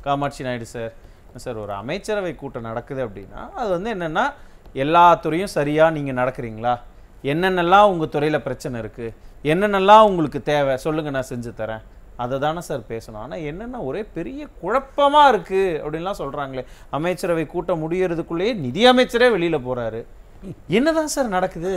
Kamakshi Naidu sir sir ஒரு அமைச்சரவை கூட்டம் நடக்குது அப்படின்னா அது வந்து என்னன்னா எல்லா துறையும் சரியா நீங்க நடக்கிறீங்களா என்னென்னலாம் உங்க துறையில பிரச்சனை இருக்கு என்னென்னலாம் உங்களுக்கு தேவை சொல்லுங்க நான் செஞ்சு தரேன் அதை தானே சார் பேசணும் ஆனா என்னன்னா ஒரே பெரிய குழப்பமா இருக்கு அப்படின்லாம் சொல்றாங்களே அமைச்சரவை கூட்டம் முடியறதுக்குள்ளேயே நிதி அமைச்சரே வெளியில போறாரு என்னதான் சார் நடக்குது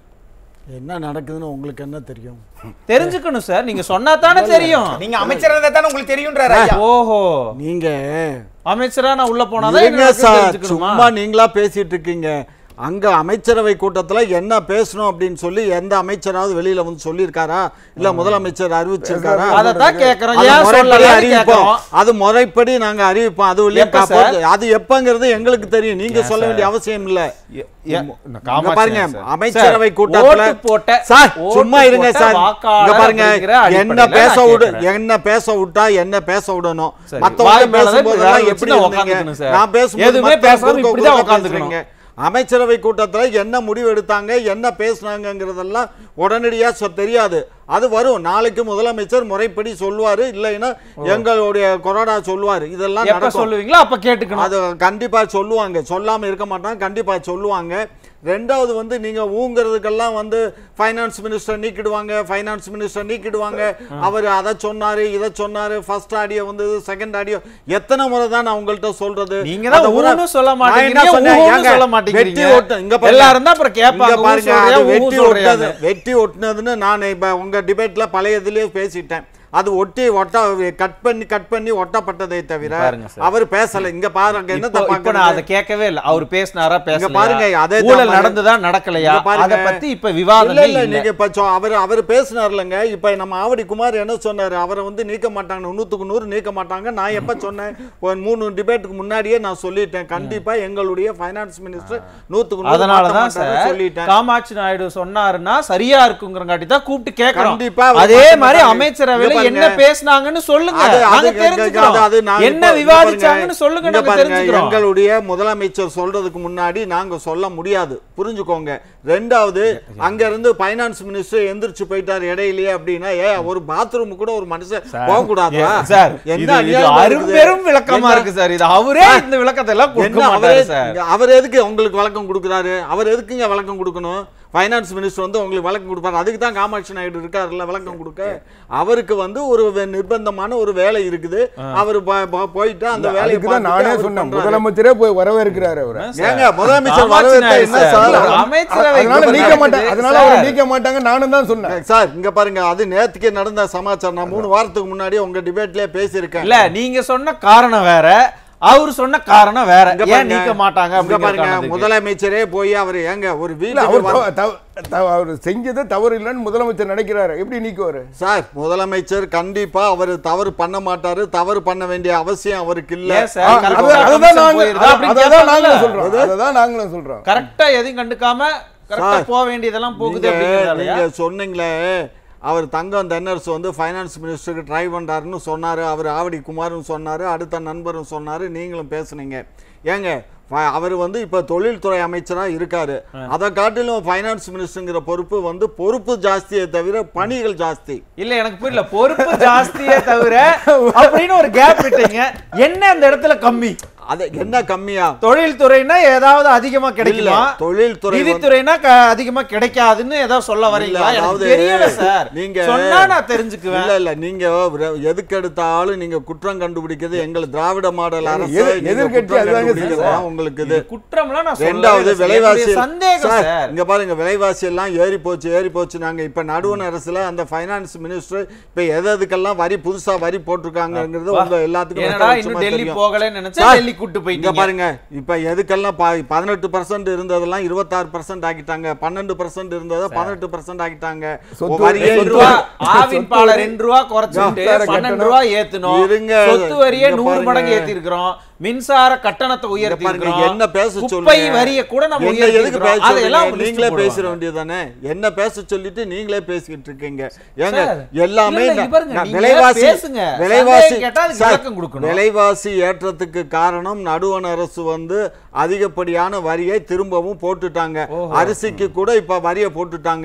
என்ன நடக்குதுன்னு உங்களுக்கு என்ன தெரியும் தெரிஞ்சுக்கணும் சார் நீங்க சொன்னா தானே தெரியும் நீங்க அமைச்சர் இருந்தா தானே உங்களுக்கு தெரியும்ன்றாரு ஐயா ஓஹோ நீங்க அமைச்சரா நான் உள்ள போனாதான் இருங்க எனக்கு சார் தெரிஞ்சுக்கணுமா? சும்மா நீங்களா பேசிட்டு இருக்கீங்க அங்க அமைச்சரவை கூட்டத்துல என்ன பேசணும் அப்படின்னு சொல்லி எந்த அமைச்சராவது வெளியில வந்து சொல்லியிருக்காரா இல்ல முதலமைச்சர் அறிவிச்சிருக்காரா அதத்தான் கேக்குறோம். அது ஏன் முறைப்படி சொல்லலைன்னு அறிவிப்போம் கேக்குறோம். அது முறைப்படி நாங்க அறிவிப்போம் அது வழியா எப்ப காப்போம். சார்? அது எப்பங்கிறது எங்களுக்கு தெரியும் நீங்க ஏன் சொல்ல சார்? வேண்டிய அவசியம் இல்ல எ- எ- இங்க காமாட்சி பாருங்க நாயுடு சார். அமைச்சரவை சார், கூட்டத்துல ஓட்டு போட்ட சார் ஓட்டு சும்மா இருங்க போட்ட சார் வாக்காளர் இங்க பாருங்க அப்படிங்கிற என்ன அடிப்படையில பேச நான் விடு கேக்குறேன். என்ன பேச விட்டா என்ன பேச விடணும் சரி, மத்தவங்க வாய் மேலதான் இப்படி பேசும்போதெல்லாம் வேலை எப்படி வச்சு தான் இருந்தீங்க உக்காந்துக்கணும் சார். நான் பேசும்போது எதுவுமே மத்தவங்க பேசாம குறுக்க இப்படிதான் குறுக்க உக்காந்துக்கணும். பேசுறீங்க. அமைச்சரவை கூட்டத்துல என்ன முடிவு எடுத்தாங்க என்ன பேசுனாங்கங்கிறதெல்லாம் உடனடியா சொ- தெரியாது அது வரும் நாளைக்கு முதலமைச்சர் முறைப்படி சொல்லுவாரு இல்லைன்னா எங்களுடைய கொரோனா சொல்லுவாரு இதெல்லாம் எப்ப நடக்கும் சொல்லுவீங்களோ அப்ப கேட்டுக்கணும் அது கண்டிப்பா சொல்லுவாங்க சொல்லாம இருக்க மாட்டாங்க கண்டிப்பா சொல்லுவாங்க ரெண்டாவது வந்து நீங்க ஊங்கிறதுக்கெல்லாம் வந்து ஃபைனான்ஸ் மினிஸ்டர் நீக்கிடுவாங்க ஃபைனான்ஸ் மினிஸ்டர் நீக்கிடுவாங்க அவர் அதை சொன்னாரு இதை சொன்னாரு ஃபர்ஸ்ட் ஆடியோ வந்து செகண்ட் ஆடியோ எத்தனை முறை தான் நான் உங்கள்ட்ட சொல்றது நீங்க தான் அதை ஊர- ஊன்னு சொல்ல நான் என்ன மாட்டேங்கிறீங்க சொன்னேன்? ஊன்னு ஏங்க, சொல்ல மாட்டேங்கிறீங்க வெட்டி ஒட்டு- இங்க பாருங்க. எல்லாரும் தான் அப்புறம் கேட்பாங்க இங்க ஊ பாருங்க, சொல்றியா, அது ஊ வெட்டி சொல்றியான்னு. ஒட்டுனது வெட்டி ஒட்டுனதுன்னு நான் இப்ப உங்க டிபேட்ல பழைய இதுலயே பேசிட்டேன் அது ஒட்டி ஒட்ட கட் பண்ணி கட் பண்ணி ஒட்டப்பட்டதை தவிர பாருங்க சார். அவர் பேசல இங்க பாருங்க என்னத்த இப்போ- இப்போ நான் அதை பாக்குறது கேட்கவே இல்ல அவர் பேசினாரா பேசல பாருங்க, அதே தான் ஊழல் பாருங்க. நடந்துதா நடக்கலையா இங்க பாருங்க. அத பத்தி இப்ப இல்ல விவாதமே இல்ல இல்ல நீங்க இப்ப சொ- அவர் அவர் பேசினார்லங்க இப்ப நம்ம ஆவடி குமார் என்ன சொன்னாரு அவரை வந்து நீக்க மாட்டாங்க நூத்துக்கு நூறு நீக்க மாட்டாங்க நான் எப்ப சொன்னேன் ஒரு மூணு டிபேட்டுக்கு முன்னாடியே நான் சொல்லிட்டேன் கண்டிப்பா எங்களுடைய ஃபைனான்ஸ் மினிஸ்டர் நூத்துக்கு நூறு மாத்த அதனாலதான் மாட்டாரு சார் சொல்லிட்டேன் காமாட்சி நாயுடு சொன்னாருன்னா சரியா இருக்குங்கிறங்காட்டி தான் கூப்பிட்டு கேக்குறோம் கண்டிப்பா அவர் அதே மாத்த மாதிரி மாட்டாரு. அமைச்சரவையில இங்க என்ன பாருங்க. பேசினாங்கன்னு சொல்லுங்க அது- அது- நாங்க அது- தெரிஞ்சுக்கிறோம் அது நாங்க என்ன இப்ப- விவாதிச்சாங்கன்னு இங்க சொல்லுங்க இங்க நாங்க பாருங்க, தெரிஞ்சுக்கிறோம் எங்களுடைய முதலமைச்சர் சொல்றதுக்கு முன்னாடி நாங்க சொல்ல முடியாது புரிஞ்சுக்கோங்க ரெண்டாவது அங்க இருந்து ஃபைனான்ஸ் மினிஸ்டர் எந்திரிச்சு போயிட்டாரு இடையிலேயே அப்படின்னா ஏ ஒரு பாத்ரூம் கூட ஒரு மனுஷன் போக கூடாதா ஏ, சார் இது இது அநியாயமா இருக்குது? அரும்பெரும் விளக்கமா என்ன- இருக்கு சார் இது அவரே இந்த விளக்கத்தை எல்லாம் கொடுக்க என்ன அவரே மாட்டாரு சார் இங்க அவர் எதுக்கு உங்களுக்கு விளக்கம் கொடுக்குறாரு அவர் எதுக்குங்க விளக்கம் கொடுக்கணும் ஃபைனான்ஸ் மினிஸ்டர் வந்து உங்களுக்கு விளக்கம் கொடுப்பாரு அதுக்கு தான் காமாட்சி நாயுடு இருக்காருல்ல விளக்கம் கொடுக்க அவருக்கு வந்து ஒரு வே- நிர்பந்தமான ஒரு வேலை இருக்குது அவர் போ- போ- போயிட்டு அந்த வேலையை அதுக்கு தான் பார்த்துட்டு நானே அவர் சொன்னேன் பண்றாரு. முதலமைச்சரே போய் வரவேற்கிறாரு அவரை ஏங்க முதலமைச்சர் காமாட்சி வரவேற்ற நாயுடு என்ன சார், சார் ஒரு அமைச்சரவை அதனால கூட்டம் நீக்க மாட்டாங்க நடக்குது. அதனால அவரை சார், நீக்க மாட்டாங்க நானும் தான் சொன்னேன் சார் இங்க பாருங்க அது நேத்துக்கே நடந்த சமாச்சாரம் நான் மூணு வாரத்துக்கு முன்னாடியே உங்க டிபேட்லயே பேசியிருக்கேன் இல்ல நீங்க சொன்ன காரணம் வேற அவர் சொன்ன காரணம் வேற இங்க ஏன் பாருங்க, நீக்க மாட்டாங்க இங்க பாருங்க அப்படிங்கறதுக்கு. முதலமைச்சரே போய் அவர் ஏங்க ஒரு இல்ல வீட்டுக்கு அவர் வந்து- தவ- தவ- தவ- அவர் செஞ்சது தவறு இல்லைன்னு முதலமைச்சர் நினைக்கிறாரு எப்படி நீக்குவாரு சார் முதலமைச்சர் கண்டிப்பா அவர் தவறு பண்ண மாட்டாரு தவறு பண்ண வேண்டிய அவசியம் அவருக்கு இல்ல ஏன் சார்? ஆ, கரெக்டா அது- அதுதான் கமிஷன் நாங்க போயிருதா அப்படின்னு அததான் கேட்பாங்கல்ல? நாங்களும் சொல்றோம் அததான் நாங்களும் சொல்றோம் கரெக்டா எதையும் கண்டுக்காம கரெக்டா சார், போக வேண்டியதெல்லாம் போகுது நீங்க அப்படிங்கறதாலயா நீங்க சொன்னீங்களே அவர் தங்கம் தென்னரசு வந்து ஃபைனான்ஸ் மினிஸ்டருக்கு ட்ரை பண்றாருன்னு சொன்னாரு அவர் ஆவடி குமாரும் சொன்னாரு அடுத்த நண்பரும் சொன்னாரு நீங்களும் பேசுனீங்க ஏங்க ஃப- அவர் வந்து இப்ப தொழில்துறை அமைச்சரா இருக்காரு அதை காட்டிலும் ஃபைனான்ஸ் மினிஸ்டருங்கிற பொறுப்பு வந்து பொறுப்பு ஜாஸ்தியே தவிர பணிகள் ஜாஸ்தி இல்ல எனக்கு புரியல பொறுப்பு ஜாஸ்தியே தவிர அப்படின்னு ஒரு கேப் விட்டீங்க என்ன அந்த இடத்துல கம்மி அது என்ன கம்மியா தொழில்துறைனா ஏதாவது அதிகமா கிடைக்குமா இல்ல, தொழில்துறை வந்து- நிதித்துறைனா க- அதிகமா கிடைக்காதுன்னு ஏதாவது சொல்ல வரீங்களா இல்ல, எனக்கு அதாவது தெரியல சார் நீங்க- சொன்னா நான் தெரிஞ்சுக்குவேன் இல்ல இல்ல நீங்க ஒரு- எதுக்கு எடுத்தாலும் நீங்க குற்றம் கண்டுபிடிக்கிறது எங்கள் திராவிட மாடல் அரசு எதிர்- நீங்க எதிர்க்கட்சி குற்றம் அதுதாங்க கண்டுபிடிக்கிறது தான் உங்களுக்கு இது இது குற்றம்லாம் நான் சொல்லவே ரெண்டாவது இல்லை சார். விலைவாசி என்னுடைய சந்தேகம் சார், சார் இங்க பாருங்க விலைவாசி எல்லாம் ஏறி போச்சு ஏறி போச்சு நாங்க இப்ப நடுவண் அரசுல அந்த ஃபைனான்ஸ் மினிஸ்டர் இப்ப எது எதுக்கெல்லாம் வரி புதுசா வரி போட்டிருக்காங்கிறது உங்க எல்லாத்துக்கும் என்னடா வெட்ட இன்னும் வெளிச்சமா டெல்லி தெரியும். போகலன்னு நினைச்சா சார், டெல்லி கூட்டு இங்க போயிட்டீங்க பாருங்க இப்ப எதுக்கெல்லாம் ப- பதினெட்டு பர்சன்ட் இருந்ததெல்லாம் இருபத்தாறு பர்சன்ட் ஆக்கிட்டாங்க பன்னெண்டு பர்சன்ட் இருந்ததை பதினெட்டு பர்சன்ட் ஆக்கிட்டாங்க சொத்து வரியே ரெண்டு சொத்து ரூபா வரி- ஆவின் பாலை ரெண்டு ரூபா குறைச்சிட்டு மின்சார பன்னெண்டு கட்டணம். ரூபா ஏத்தணும் இருங்க. சொத்து வரியை இங்க நூறு பாருங்க. மடங்கு ஏத்தி இருக்கிறோம் மின்சார கட்டணத்தை உயர்த்தி பாருங்க, இருக்கிறோம் என்ன பேச குப்பை சொல்லுங்க வரியை கூட நம்ம என்ன உயர்த்தி எதுக்கு பேச இருக்கிறோம் அதெல்லாம் சொல்றீங்க? list நீங்களே போடுவாங்க. பேசிட வேண்டியதானே என்ன பேச சொல்லிட்டு நீங்களே பேசிக்கிட்டு இருக்கீங்க ஏங்க சார், எல்லாமே இல்ல, இல்ல, ந- இங்க பாருங்க, ந- நீங்க விலைவாசி பேசுங்க. விலைவாசி சந்தேகம் கேட்டா அதுக்கு சார், விளக்கம் கொடுக்கணும். விலைவாசி ஏற்றத்துக்கு காரணம் நடுவண் அரசு வந்து அதிகப்படியான வரியை திரும்பவும் போட்டுட்டாங்க அரிசிக்கு கூட இப்ப வரியை போட்டுட்டாங்க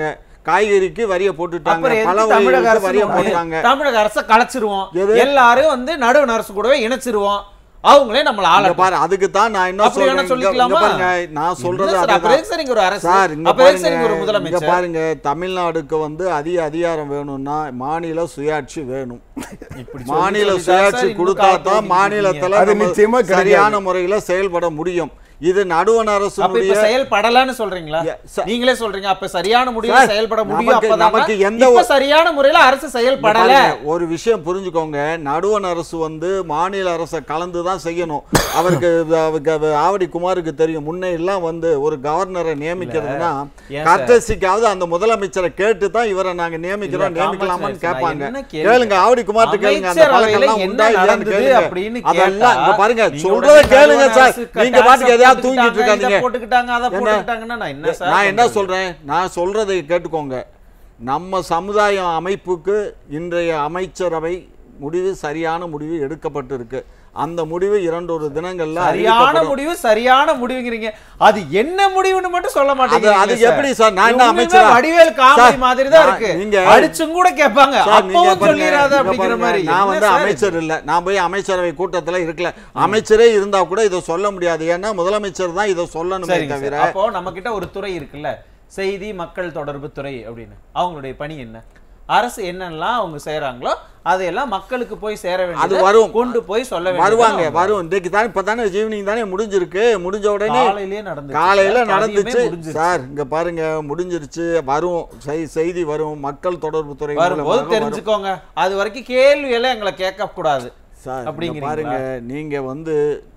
காய்கறிக்கு வரிய போட்டுட்டாங்க அப்புறம் பல எதுக்கு தமிழக வரிகளுக்கு அரசு வரிய நம்ம போட்டாங்க தமிழக அரசை கலைச்சிருவோம் எது? எல்லாரும் வந்து நடுவண் அரசு கூடவே இணைச்சிருவோம் அவங்களே நம்மள இங்க ஆள பாரு அதுக்கு தான் நான் என்ன அப்படி வேணா சொல்றேன் இங்க- இங்க சொல்லிக்கலாமா? பாருங்க நான் சொல்றது சார் அப்ப அதுதான். எதுக்கு சார் இங்க ஒரு அரசு சார் இங்க அப்ப எதுக்கு சார் இங்க ஒரு பாருங்க இங்க முதலமைச்சர் பாருங்க தமிழ்நாடுக்கு வந்து அதிக அதிகாரம் வேணும்னா மாநில சுயாட்சி வேணும் இப்படி மாநில சொல்லி சொல்லி தான் சுயாட்சி சார் இன்னும் கொடுத்தா காலத்தை தான் ஓட்டிட்டு மாநிலத்துல அது நம்ம நிச்சயமா கிடைக்காது. சரியான முறையில செயல்பட முடியும் இது நடுவண் அப்ப இப்ப அரசுடைய செயல்படலன்னு சொல்றீங்களா Yeah, sir. நீங்களே சொல்றீங்க அப்ப சரியான முறையில Sir, செயல்பட முடியும் நமக்கு- அப்பதான் நமக்கு எந்த இப்ப ஒரு- சரியான முறையில அரசு செயல்படல பாருங்க, ஒரு விஷயம் புரிஞ்சுக்கோங்க நடுவண் அரசு வந்து மாநில அரசை கலந்து தான் செய்யணும் அவருக்கு அவருக்கு அவ- ஆவடி குமாருக்கு தெரியும் முன்னே எல்லாம் வந்து ஒரு கவர்னரை நியமிக்கிறதுனா ஏன் கர்த்தசிக்காவது அந்த முதலமைச்சரை கேட்டு தான் இவரை நாங்க நியமிக்கிறோம் இல்ல, நியமிக்கலாமான்னு காமராஜ் கேட்பாங்க நான் என்ன கேள்வி கேளுங்க ஆவடி குமார்ட்டு கேளுங்க அந்த அமைச்சரவையில பழக்கம்லாம் என்ன உண்டா இல்லையான்னு நடந்தது கேளுங்க அப்படின்னு அதெல்லாம் இங்க கேட்டா, பாருங்க நீங்க சொல்றத உடனே கேளுங்க நடுவண் சார் அரசு நீங்க பாட்டுக்கு tax எதையாவது தூங்கிட்டு போட்டுக்கிட்டாங்க, இருக்காதீங்க இதை போட்டுக்கிட்டாங்க அதை என்ன? போட்டுக்கிட்டாங்கன்னா நான் என்ன சார் நான் என்ன பண்றது? சொல்றேன் நான் சொல்றதை கேட்டுக்கோங்க நம்ம சமுதாய அமைப்புக்கு இன்றைய அமைச்சரவை முடிவு சரியான முடிவு எடுக்கப்பட்டிருக்கு அந்த முடிவு இரண்டொரு தினங்கள்ல சரியான அறிவிக்கப்படும். முடிவு சரியான முடிவுங்கிறீங்க அது என்ன முடிவுன்னு மட்டும் சொல்ல மாட்டேங்க அது எப்படி சார்? நான் என்ன அமைச்சரா? வடிவேல் காமெடி சார், மாதிரி தான் நான் இருக்கு நீங்க- அடிச்சும் கூட கேட்பாங்க சார், நீங்க அப்பவும் பாருங்க, சொல்லிடாத இங்க அப்படிங்கிற பாருங்க, மாதிரி நான் என்ன வந்து சார் இது? அமைச்சர் இல்ல நான் போய் அமைச்சரவை கூட்டத்துல இருக்கல அமைச்சரே இருந்தா கூட இதை சொல்ல முடியாது ஏன்னா முதலமைச்சர் தான் இதை சொல்லணுமே சரிங்க தவிர சார். அப்போ நம்ம கிட்ட ஒரு துறை இருக்குல்ல செய்தி மக்கள் தொடர்பு துறை அப்படின்னு அவங்களுடைய பணி என்ன அரசு என்னெல்லாம் அவங்க செய்யறாங்களோ அதையெல்லாம் மக்களுக்கு போய் சேர அது வேண்டியது வரும். கொண்டு போய் சொல்ல வேண்டியது வருவாங்க வரும் இன்றைக்கு தானே இப்போ தானே ஈவினிங் தானே முடிஞ்சிருக்கு முடிஞ்ச உடனே காலையிலேயே நடந்து காலையில நடந்துச்சு சார் இங்க பாருங்க முடிஞ்சிருச்சு வரும் செய்- செய்தி வரும் மக்கள் தொடர்பு துறை வரும்போது மூலமாக வரும். தெரிஞ்சுக்கோங்க அது வரைக்கும் கேள்வி எல்லாம் எங்களை கேட்க கூடாது சார் இங்க அப்படிங்கிறீங்களா? பாருங்க நீங்க வந்து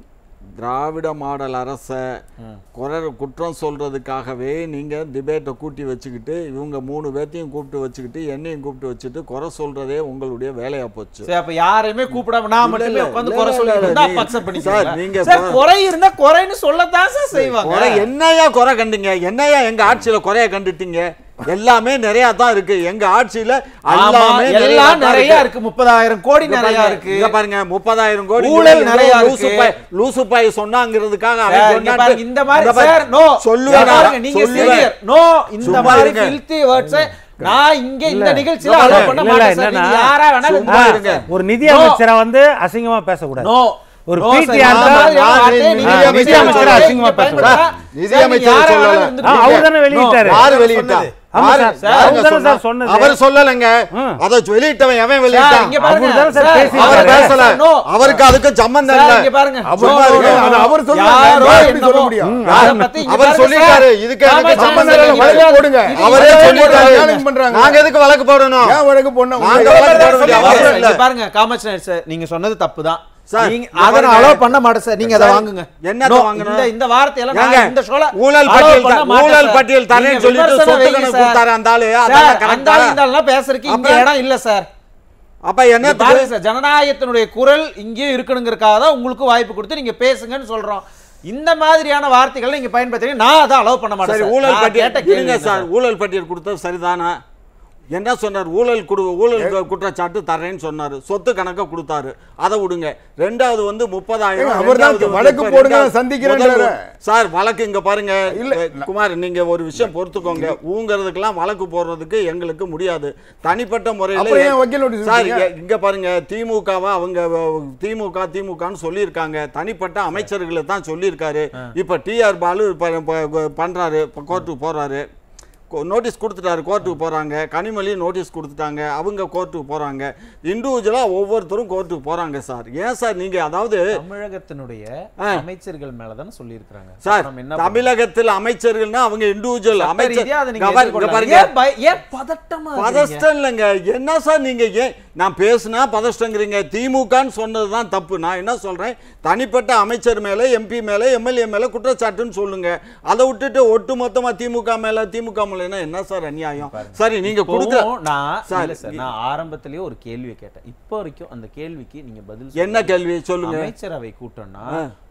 திராவிட மாடல் அரசை குறை குற்றம் சொல்றதுக்காகவே நீங்க டிபேட்டை கூட்டி வச்சுக்கிட்டு இவங்க மூணு பேர்த்தையும் கூப்பிட்டு வச்சுக்கிட்டு என்னையும் கூப்பிட்டு வச்சுட்டு குறை சொல்றதே உங்களுடைய வேலையா போச்சு சரி அப்ப யாரையுமே கூப்பிடாம நான் இல்ல, மட்டுமே இல்ல, உட்கார்ந்து இல்ல, குறை இல்ல, சொல்லி இல்ல, இருந்தா நீங்க- accept சார், பண்ணிக்குவீங்க. நீங்க சார் குறை- குறை இருந்தா குறைன்னு சொல்லத்தான் சார் செய்வாங்க குறை என்னையா குறை கண்டீங்க என்னையா எங்க ஆட்சியில குறைய கண்டுட்டீங்க எல்லாமே நிறைய தான் இருக்கு எங்க ஆட்சியில ஆமா, எல்லாமே எல்லாம் தான் நிறைய இருக்கு முப்பதாயிரம் கோடி இங்க நிறைய பாருங்க, இருக்கு இங்க பாருங்க முப்பதாயிரம் கோடி ஊழல் நிறைய லூசு இருக்கு. பாய் லூசு பாய் சொன்னாங்கிறதுக்காக அவன் சார், இங்க சொன்னான்ட்டு- பாருங்க, இந்த மாதிரி இங்க பாருங்க, சார், no. சொல்லுவேன் இங்க பாருங்க, நீங்க சொல்லுவேன். senior. No, இந்த சும்மா மாதிரி இருங்க. filthy words அ நான் இங்க இந்த இல்ல. நிகழ்ச்சியில இல்ல, allow இல்ல, பண்ண இல்ல, மாட்டேன் சார். என்னன்னா, நீங்க யாரா வேணாலும் சும்மா இருங்க. இருங்க. ஒரு நிதி No. அமைச்சரை வந்து அசிங்கமா பேசக்கூடாது No. ஒரு No, PT சார், ஆ இந்த இருந்தா- மாதிரியான நான் வார்த்தையை நிதி நீங்க அமைச்சர் நிதி அமைச்சர் சொல்லல. அசிங்கமா பயன்படுத்தா, நிதி சார், நீங்க அமைச்சர் யாரா சொல்லல. வேணாலும் ஆ, இருந்துக்கோங்க. அவர் தானே வெளியிட்டாரு No. யாரு வெளியிட்டா ஆமா யாரு- சார், யாருங்க அவர் தானே சொன்னா? சார் சொன்னது. அவர் சொல்லலைங்க ம். அதை வெளியிட்டவன் எவன் சார், வெளியிட்டான் இங்க பாருங்க. அவர் தானே சார் சார், பேசியிருக்காரு. அவர் அவர் பேசல No. அவருக்கு அதுக்கு சம்பந்தம் சார், இல்ல இங்க பாருங்க. அவர் No, பாருங்க, no, no, அது no. அவர் சொல்லுங்க. யாரோ நான் எப்படி என்னவோ. சொல்ல முடியும்? அதை பத்தி இங்க அவர் பாருங்க சொல்லிட்டாரு, சார். இதுக்கு எனக்கு ஆமா, சம்பந்தம் சார், இல்ல, நீங்க வழக்கு பாருங்க. போடுங்க. இது அவரே இங்க சொல்லிட்டாரு challenge பண்றாங்க. நாங்க எதுக்கு வழக்கு போடணும் ஏன் வழக்கு போடணும்? நாங்க உங்களுக்கு வழக்கு போட வேண்டிய சார், அவசியம் இல்ல இங்க பாருங்க காமாட்சி நாயுடு சார் நீங்க சொன்னது தப்பு தான் சார், நீங்க இங்க அதை நான் பாருங்க. allow பண்ண மாட்டேன் சார் நீங்க அதை சார், வாங்குங்க என்னத்தை No, வாங்கணும்? இந்த இந்த வார்த்தையெல்லாம் ஏங்க, நான் இந்த ஷோல ஊழல் allow பட்டியல் பண்ண த- மாட்டேன் ஊழல் சார். பட்டியல் தரேன்னு நீங்க சொல்லிட்டு விமர்சனம் சொத்து வைங்க கணக்கு சார். கொடுத்தாரு அந்த ஆளு, சார், அதெல்லாம் அந்த correct ஆளு ஆ? இந்த ஆளுலாம் பேசுறதுக்கு இங்க அப்புறம்? இடம் இல்ல சார் அப்ப இங்க என்ன பாருங்க சார் ஜனநாயகத்தினுடைய குரல் இங்கேயும் இருக்கணுங்கிறதுக்காக தான் உங்களுக்கு வாய்ப்பு கொடுத்து நீங்க பேசுங்கன்னு சொல்றோம் இந்த மாதிரியான வார்த்தைகளை நீங்க பயன்படுத்துறீங்க நான் அதை அலோவ் பண்ண மாட்டேன் சரி சார். ஊழல் நான் பட்டியல் கேட்ட கேள்வி இருங்க என்ன சார் ஊழல் பட்டியல் கொடுத்தது சரிதானா என்ன சொன்னார் ஊழல் குடு ஊழல் கு- குற்றச்சாட்டு தர்றேன்னு சொன்னாரு சொத்து கணக்க கொடுத்தாரு அதை விடுங்க ரெண்டாவது வந்து முப்பதாயிரம் ஏங்க, அவர்தான் ரெண்டாவது வந்து வழக்கு இப்ப போடுங்க, ரெண்டாவது- சந்திக்கிறேன்றாரு. முதல் சார் வழக்கு இங்க பாருங்க இல்ல. அஹ், குமார் நீங்க ஒரு விஷயம் பொறுத்துக்கோங்க ஊங்கறதுக்கெல்லாம் வழக்கு போடுறதுக்கு எங்களுக்கு முடியாது தனிப்பட்ட அப்புறம் ஏன் முறையில் வக்கீல் notice சார் கொடுத்தீங்க? இங்க- இங்க பாருங்க திமுகவை அவங்க அஹ், திமுக திமுகன்னு சொல்லியிருக்காங்க தனிப்பட்ட அமைச்சர்களை தான் சொல்லியிருக்காரு இப்ப டிஆர் பாலு இப்ப- இப்ப பண்றாரு இப்ப கோர்ட்டுக்கு போறாரு நோட்டீஸ் கொடுத்துட்டாரு கோர்ட்டுக்கு போறாங்க கனிமொழி நோட்டீஸ் கொடுத்துட்டாங்க அவங்க கோர்ட்டுக்கு போறாங்க இண்டிவிஜுவலா ஒவ்வொருத்தரும் கோர்ட்டுக்கு போறாங்க சார் ஏன் சார் நீங்க அதாவது தமிழகத்தினுடைய ஆ. அமைச்சர்கள் மேல தானே சொல்லி இருக்காங்க சார் நம்ம என்ன தமிழகத்தில் அமைச்சர்கள்னா அவங்க இண்டிவிஜுவல் சட்ட ரீதியா அதை அமைச்சர் நீங்க இங்க பாரு- இங்க எதிர்கொள்ளலாம். பாருங்க ஏன் பய- ஏன் பதட்டமா இருக்கீங்க? பதஷ்டம் இல்லைங்க என்ன சார் நீங்க ஏன் நான் பேசுனா பதஷ்டங்கிறீங்க திமுகன்னு சொன்னது தான் தப்பு நான் என்ன சொல்றேன் தனிப்பட்ட அமைச்சர் மேல எம்பி மேல எம்எல்ஏ மேல குற்றச்சாட்டுன்னு சொல்லுங்க அதை விட்டுட்டு ஒட்டு மொத்தமா திமுக மேல திமுக மேலனா என்ன சார் அநியாயம் சரி நீங்க கொடுக்குற இப்போவும் நான் சார், இல்ல சார் நான் ஆரம்பத்திலேயே ஒரு கேள்வி கேட்டேன் இப்போ வரைக்கும் அந்த கேள்விக்கு நீங்க பதில் என்ன சொல்லல. கேள்வி சொல்லுங்க அமைச்சரவை கூட்டம்னா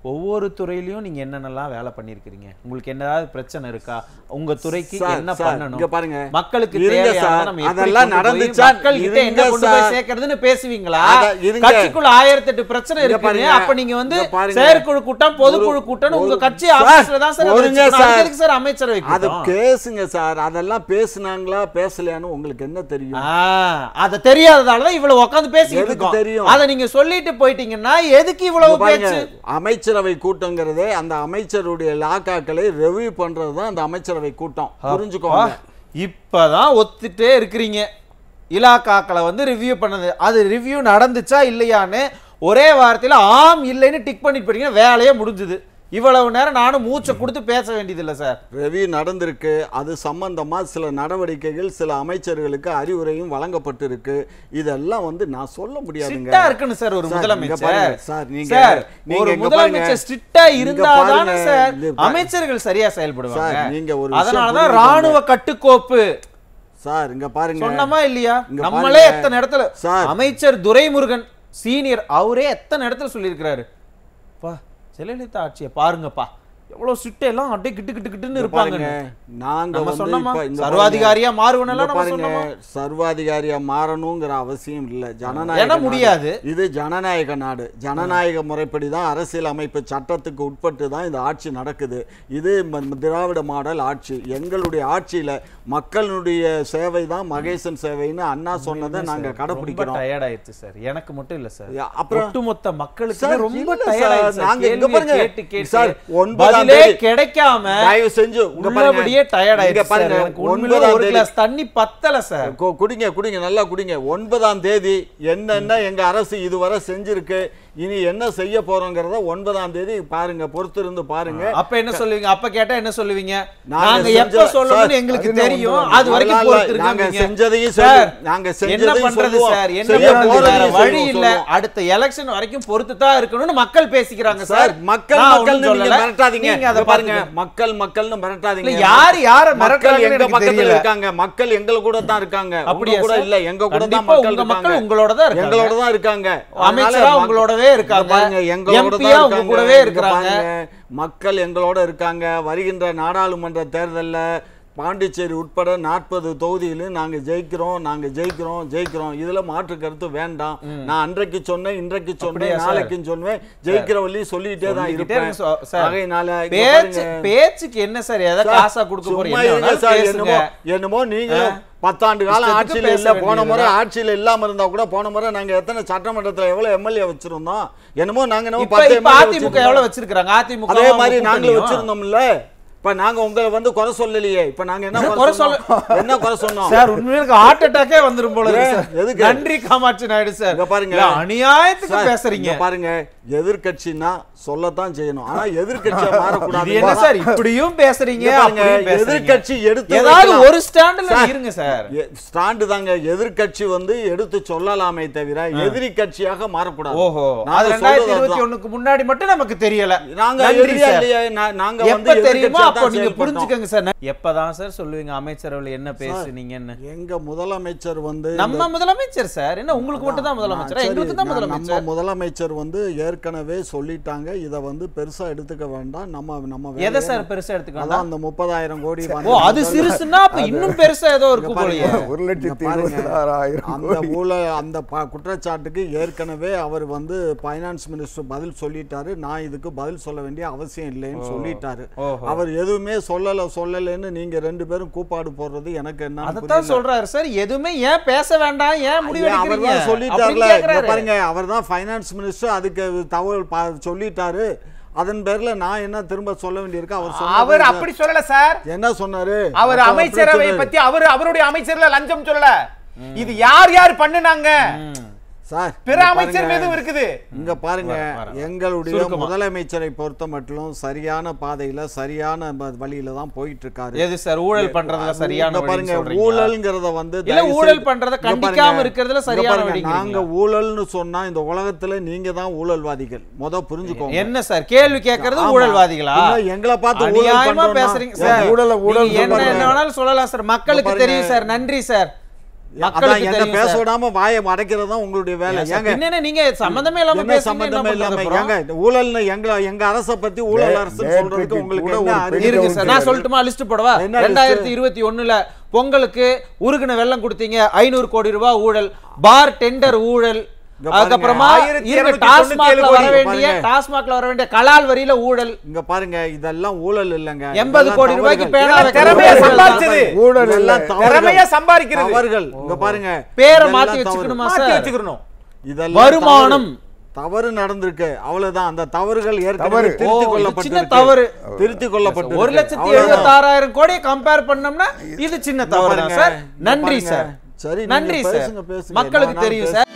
ஒவ்வொரு துறையிலயும் நீங்க என்னென்னலாம் வேலை பண்ணிருக்கீங்க உங்களுக்கு என்னதாவது பிரச்சனை இருக்கா உங்க துறைக்கு சார், என்ன சார், பண்ணணும் இங்க பாருங்க. மக்களுக்கு இருங்க தேவையானதை சார், நம்ம எப்படி அதெல்லாம் கொண்டு போய் நடந்துச்சா? மக்கள்கிட்ட என்ன இருங்க கொண்டு போய் சார். சேர்க்கறதுன்னு பேசுவீங்களா அத- இருங்க. கட்சிக்குள்ள ஆயிரத்தி எட்டு பிரச்சனை இங்க இருக்குங்க பாருங்க. அப்ப நீங்க வந்து இங்க பாருங்க. செயற்குழு கூட்டம் பொதுக்குழு கூட்டம் உங்க ஒரு- கட்சி சார், ஆபீஸ்ல தான் சார் அதை ஒருங்க வச்சுக்கணும். சார். அதுக்கு எதுக்கு சார் அமைச்சரவை அது கூட்டம்? பேசுங்க சார் அதெல்லாம் பேசுனாங்களா பேசலையான்னு உங்களுக்கு என்ன தெரியும் ஆ, அத தெரியாததால தான் இவ்வளவு உட்கார்ந்து பேசிட்டு எதுக்கு இருக்கோம் தெரியும்? அத நீங்க சொல்லிட்டு போயிட்டீங்கன்னா எதுக்கு இவ்வளவு இங்க பாருங்க, பேச்சு அமைச்சரவை கூட்டங்கிறதே அந்த அமைச்சருடைய லாக்காக்களை ரெவ்யூ பண்றது தான் அந்த அமைச்சரவை கூட்டம் புரிஞ்சுக்கோங்க அப்பா, இப்பதான் ஒத்துட்டே இருக்கிறீங்க இலாக்காக்களை வந்து ரிவ்யூ பண்ணது அது ரிவ்யூ நடந்துச்சா இல்லையான்னு ஒரே வாரத்துல ஆம் இல்லைன்னு டிக் பண்ணிட்டு போயிட்டீங்கன்னா வேலையே முடிஞ்சுது இவ்வளவு நேரம் நானும் மூச்சை கொடுத்து பேச வேண்டியது இல்ல சார் ரெவ்யூ நடந்திருக்கு அது சம்பந்தமா சில நடவடிக்கைகள் சில அமைச்சர்களுக்கு அறிவுரையும் வழங்கப்பட்டிருக்கு இதெல்லாம் வந்து நான் சொல்ல முடியாதுங்க ஸ்ட்ரிக்டா இருக்கணும் சார் ஒரு சார், இங்க முதலமைச்சர் பாருங்க, சார், நீங்க- சார் நீங்க ஒரு இங்க முதலமைச்சர் பாருங்க. ஸ்ட்ரிக்டா இங்க இருந்தா தானே பாருங்க, சார் இது பா- அமைச்சர்கள் சரியா செயல்படுவாங்க சார், நீங்க ஒரு விஷயம் அதனாலதான் புரிஞ்சுக்கோங்க. ராணுவ கட்டுக்கோப்பு சார் இங்க பாருங்க சொன்னமா இல்லையா இங்க நம்மளே பாருங்க. எத்தனை இடத்துல சார். அமைச்சர் துரைமுருகன் சீனியர் அவரே எத்தனை இடத்துல சொல்லியிருக்கிறாரு பா ஜெயலலிதா ஆட்சியை பாருங்கப்பா எவ்வளவு சுட்டு எல்லாம் அப்படியே கிட்டு கிட்டு கிட்டுன்னு இங்க இருப்பாங்க பாருங்க நாங்க நம்ம வந்து சொன்னோமா இப்ப இந்த சர்வாதிகாரியா பாருங்க, மாறுவனெல்லாம் இங்க நம்ம பாருங்க, சொன்னோமா சர்வாதிகாரியா மாறணுங்கிற அவசியம் இல்ல ஜனநாயக ஏன்னா நாடு. முடியாது. இது ஜனநாயக நாடு ஜனநாயக முறைப்படி தான் அரசியல் அமைப்பு சட்டத்துக்கு உட்பட்டு தான் இந்த ஆட்சி நடக்குது இது ம- ம- திராவிட மாடல் ஆட்சி எங்களுடைய ஆட்சியில மக்களுடைய சேவை தான் மகேசன் சேவைன்னு அண்ணா சொன்னதை நாங்க ரொம்ப கடைபிடிக்கிறோம் டயர்ட் ஆயிடுச்சு சார் எனக்கு மட்டும் இல்ல சார் யா, அப்புறம் ஒட்டுமொத்த மக்களுக்கு சார், ரொம்ப இல்ல டயர்ட் சார், ஆயிடுச்சு நாங்க சார் இங்க கேள்வியை பாருங்க. கேட்டு கேட்டு சார், ஒன்பதாம் பதிலே தேதி- கிடைக்காம தயவு செஞ்சு இங்க பாருங்க. உள்ளபடியே டயர்ட் இங்க ஆயிடுச்சு சார் பாருங்க, எனக்கு உண்மையிலே ஒன்பதாம் ஒரு தேதி- கிளாஸ் தண்ணி பத்தல சார் கு- குடிங்க குடிங்க நல்லா குடிங்க ஒன்பதாம் தேதி என்னென்ன எங்க அரசு இதுவரை செஞ்சிருக்கு இனி என்ன செய்ய போறோங்கிறத ஒன்பதாம் தேதி பாருங்க பொறுத்திருந்து பாருங்க அப்ப என்ன சொல்லுவீங்க அப்ப கேட்டா என்ன சொல்லுவீங்க நாங்க நாங்க செஞ்ச- எப்ப சொல்லணும்னு சார், எங்களுக்கு அது என்ன தெரியும் ஒண்ணு அது வரைக்கும் அதனால பொறுத்து நாங்க இருக்காங்க செஞ்சதையும் சார் சொல்லு- நாங்க என்ன செஞ்சதையும் பண்றது சொல்லுவோம். சார் என்ன செய்ய பண்றது வேற போறதையும் வழி சொல்லுவோம், இல்ல சொல்லுவோம். அடுத்த எலெக்ஷன் வரைக்கும் பொறுத்து தான் இருக்கணும்னு மக்கள் பேசிக்கிறாங்க சார் சார் மக்கள் நான் மக்கள் ஒண்ணும் நீங்க சொல்லல. மிரட்டாதீங்க நீங்க அதை இங்க பாருங்க பாருங்க மக்கள் மக்கள்னு மிரட்டாதீங்க இல்ல, யாரு யார மக்கள் மிரட்டுறாங்கன்னு எங்க எனக்கு பக்கத்துல தெரியல. இருக்காங்க மக்கள் எங்க கூட தான் இருக்காங்க அப்படியா உங்க கூட சார்? இல்ல எங்க கூட தான் கண்டிப்பா மக்கள் உங்க மக்கள் இருக்காங்க உங்களோட தான் இருக்காங்க. எங்களோட தான் இருக்காங்க அமைச்சரா அதனால மக்- உங்களோடவே இருக்காங்க. இங்க பாருங்க எங்களோட தான் MP யா உங்க இருக்காங்க. கூடவே இங்க இருக்கிறாங்க. பாருங்க, மக்கள் எங்களோட இருக்காங்க வருகின்ற நாடாளுமன்ற தேர்தல்ல பாண்டிச்சேரி உட்பட நாற்பது தொகுதியிலும் நாங்க ஜெயிக்கிறோம் நாங்க ஜெயிக்கிறோம் ஜெயிக்கிறோம் இதுல மாற்று கருத்து வேண்டாம் நான் அன்றைக்கு சொன்னேன் இன்றைக்கு அப்படியா சொன்னேன் சார்? நாளைக்கும் சொன்னேன் ஜெயிக்கிற வழி சொல்லிட்டே தான் சொல்லிக்கிட்டே இருப்பேன் இருங்க சார். சார், ஆகையினால இங்க பேச்சு பாருங்க. பேச்சுக்கு என்ன சார் எதை சார், காசா கொடுக்க சும்மா போறீங்க இருங்க என்ன வேணாலும் சார், பேசுங்க. என்னமோ என்னமோ நீங்களும் பத்தாண்டு காலம் இஷ்டத்துக்கு ஆட்சியில பேச இல்ல போன முறை வேண்டியதுதான். ஆட்சியில இல்லாம இருந்தா கூட போன முறை நாங்க எத்தனை சட்டமன்றத்துல எவ்வளவு எம்எல்ஏ வச்சிருந்தோம் என்னமோ நாங்க என்னமோ இப்ப பத்து இப்ப MLA அதிமுக வச்சிருந்தோம். எவ்வளவு வச்சிருக்காங்க அதிமுக அதே மாதிரி அவங்க நாங்களும் கூட்டணியும். வச்சிருந்தோம்ல இப்ப நாங்க உங்களை வந்து குறை சொல்லலையே இப்ப நாங்க என்ன குறை குறை சொல்ல- சொன்னோம் என்ன குறை சொன்னோம் சார் உண்மையிலுக்கு ஹார்ட் அட்டாக்கே வந்துரும் போல இருக்கு ஏன்? சார். எதுக்கு? நன்றி காமாட்சி நாயுடு சார் இங்க பாருங்க. இல்ல, அநியாயத்துக்கு சார், பேசுறீங்க இங்க பாருங்க எதிர்க்கட்சின்னா சொல்லத்தான் செய்யணும் ஆனா எதிர்க்கட்சியா இது மாறக்கூடாது என்ன சார் இப்படியும் பேசுறீங்க இங்க பாருங்க, அப்படியும் பேசுறீங்க. எதிர்க்கட்சி எடுத்து ஏதாவது வைக்கலாம். ஒரு ஸ்டாண்ட்ல சார், இருங்க சார் எ- ஸ்டாண்டு தாங்க எதிர்க்கட்சி வந்து எடுத்து சொல்லலாமே தவிர எதிரி கட்சியாக மாறக்கூடாது ஓஹோ நாங்க அது ரெண்டாயிரத்தி சொல்றது இருபத்தி அதுதான். ஒண்ணுக்கு முன்னாடி மட்டும் நமக்கு தெரியல நாங்க நன்றி எதிரியா சார். இல்லையே நா- நாங்க வந்து எப்ப தெரியுமோ எதிர்க்கட்சியா அப்போ தான் நீங்க செயல்பட்டோம். புரிஞ்சுக்கங்க சார் எப்பதான் சார் சொல்லுவீங்க அமைச்சரவையில் என்ன பேசுனீங்கன்னு எங்க முதலமைச்சர் வந்து நம்ம முதலமைச்சர் சார் என்ன உங்களுக்கு மட்டும் தான் நான் முதலமைச்சர் சரி, எங்களுக்கு தான் நான் நம்ம முதலமைச்சர் முதலமைச்சர் வந்து ஏற்கனவே சொல்லிட்டாங்க இத வந்து பெருசா எடுத்துக்க வேண்டாம் நம்ம நம்ம எதை வேலையை- சார் பெருசா எடுத்துக்கலாம் அதான் அந்த முப்பதாயிரம் கோடி ஓ வந்து அது சிறுசுன்னா அப்ப இன்னும் பெருசா ஏதோ இருக்கு இங்க போலயே பாருங்க. ஒரு லட்சத்தி இங்க பாருங்க. இருபத்தி ஆறாயிரம் அந்த ஊழல் அந்த ப- குற்றச்சாட்டுக்கு ஏற்கனவே அவர் வந்து ஃபைனான்ஸ் மினிஸ்டர் பதில் சொல்லிட்டாரு நான் இதுக்கு பதில் சொல்ல வேண்டிய அவசியம் இல்லைன்னு சொல்லிட்டாரு ஓஹோ. அவர் எதுவுமே சொல்லல சொல்லலைன்னு நீங்க ரெண்டு பேரும் கூப்பாடு போடுறது எனக்கு என்ன அதத்தான் சொல்றாரு சார் எதுவுமே ஏன் பேச வேண்டாம் ஏன் முடிவு அவர் எடுக்கிறீங்க தான் சொல்லிட்டார்ல அப்படின்னு இங்க கேக்குறாரு. பாருங்க அவர் தான் ஃபைனான்ஸ் மினிஸ்டர் அதுக்கு தகவல் பா- சொல்லிட்டாரு அதன் பேர்ல நான் என்ன திரும்ப சொல்ல வேண்டியிருக்கு அவர் அவர் சொன்னது அப்படி சொல்லல சார் என்ன சொன்னாரு அவர் அப்ப அமைச்சரவை அப்படி சொன்னாரு. பத்தி அவர் அவருடைய அமைச்சர்ல லஞ்சம் சொல்லல இது யார் யார் பண்ணுனாங்க ம். சார் பிற இங்க அமைச்சர் பாருங்க. மீதும் இருக்குது இங்க பாருங்க வர, வர, வர. எங்களுடைய சுருக்கமா. முதலமைச்சரை பொறுத்த மட்டும் சரியான பாதையில சரியான ப- வழியில தான் போயிட்டு இருக்காரு எது சார் ஊழல் பண்றதுல சரியான இங்க வழின்னு பாருங்க சொல்றீங்களா? ஊழல்ங்கிறத வந்து இல்ல தயவு ஊழல் செய்து- பண்றத இங்க கண்டிக்காம பாருங்க, இருக்கிறதுல இங்க சரியான பாருங்க, வழிங்கிறீங்களா? நாங்க ஊழல்னு சொன்னா இந்த உலகத்துல நீங்க தான் ஊழல்வாதிகள் முத புரிஞ்சுக்கோங்க என்ன சார் கேள்வி கேட்கறது ஆமா. ஊழல்வாதிகளா பின்ன எங்களை பார்த்து ஊழல் அநியாயமா பண்றோம்னா- பேசுறீங்க ஏங்க, சார் ஊழல ஊழல் நீங்க என்ன சொல்றாங்க. என்ன வேணாலும் சொல்லலாம் சார் மக்களுக்கு பாருங்க. தெரியும் சார் நன்றி சார் அதான் மக்களுக்கு என்ன தெரியும் பேச சார். விடாம வாயை அடைக்கிறது தான் உங்களுடைய வேலை சார், ஏங்க என்னென்ன நீங்க சம்பந்தமே இல்லாம என்ன பேசுறீங்க, சம்பந்தமே என்ன இல்லாம பண்றது அப்புறம்? ஏங்க ஊழல்னு எங்க எங்க அரசை பத்தி ஊழல் அரசு நேற்றுக்கு சொல்றதுக்கு உங்களுக்கு கூட என்ன ஒரு அறிவு? பெரிய இருக்கு சார் நான் கவுன்சிலர் சொல்லட்டுமா லிஸ்ட் போடவா என்ன list? ரெண்டாயிரத்தி இருபத்தி ஒண்ணுல பொங்கலுக்கு உருகுன வெள்ளம் கொடுத்தீங்க ஐநூறு கோடி ரூபாய் ஊழல் பார் டெண்டர் ஊழல் இங்க பாருங்க, அதுக்கப்புறமா ஆயிரத்தி இருங்க, இருநூத்தி டாஸ்மாக்ல தொண்ணூத்தி வர ஏழு வேண்டிய பாருங்க. டாஸ்மாக்ல வர வேண்டிய கலால் வரியில ஊழல் இங்க பாருங்க இதெல்லாம் ஊழல் இல்லைங்க எண்பது இதெல்லாம் கோடி ரூபாய்க்கு தவறுகள். பேனா இதெல்லாம் வைக்கிற திறமையா ஊழல் சம்பாதிச்சது. தான். ஊழல் இல்ல இதெல்லாம் தவறுகள். திறமையா சம்பாதிக்கிறது தவறுகள் இங்க பாருங்க பேரை இதெல்லாம் மாத்தி தவறு. வச்சுக்கணுமா மாத்தி சார் வச்சுக்கணும் இதெல்லாம் வருமானம். தவறு. தவறு நடந்திருக்கு அவ்வளவுதான் அந்த தவறுகள் ஏற்கனவே தவறு. ஓ, திருத்திக் இது கொள்ளப்பட்டு சின்ன தவறு திருத்திக் கொள்ளப்பட்டு ஒரு லட்சத்தி எழுபத்தி ஆறாயிரம் கோடியை கம்பேர் பண்ணோம்னா இது சின்ன தவறு தான் பாருங்க, சார் இங்க நன்றி பாருங்க. சார் சரி, நீங்க நன்றி சார் பேசுங்க, பேசுங்க. மக்களுக்கு நான் தெரியும் பேச- சார்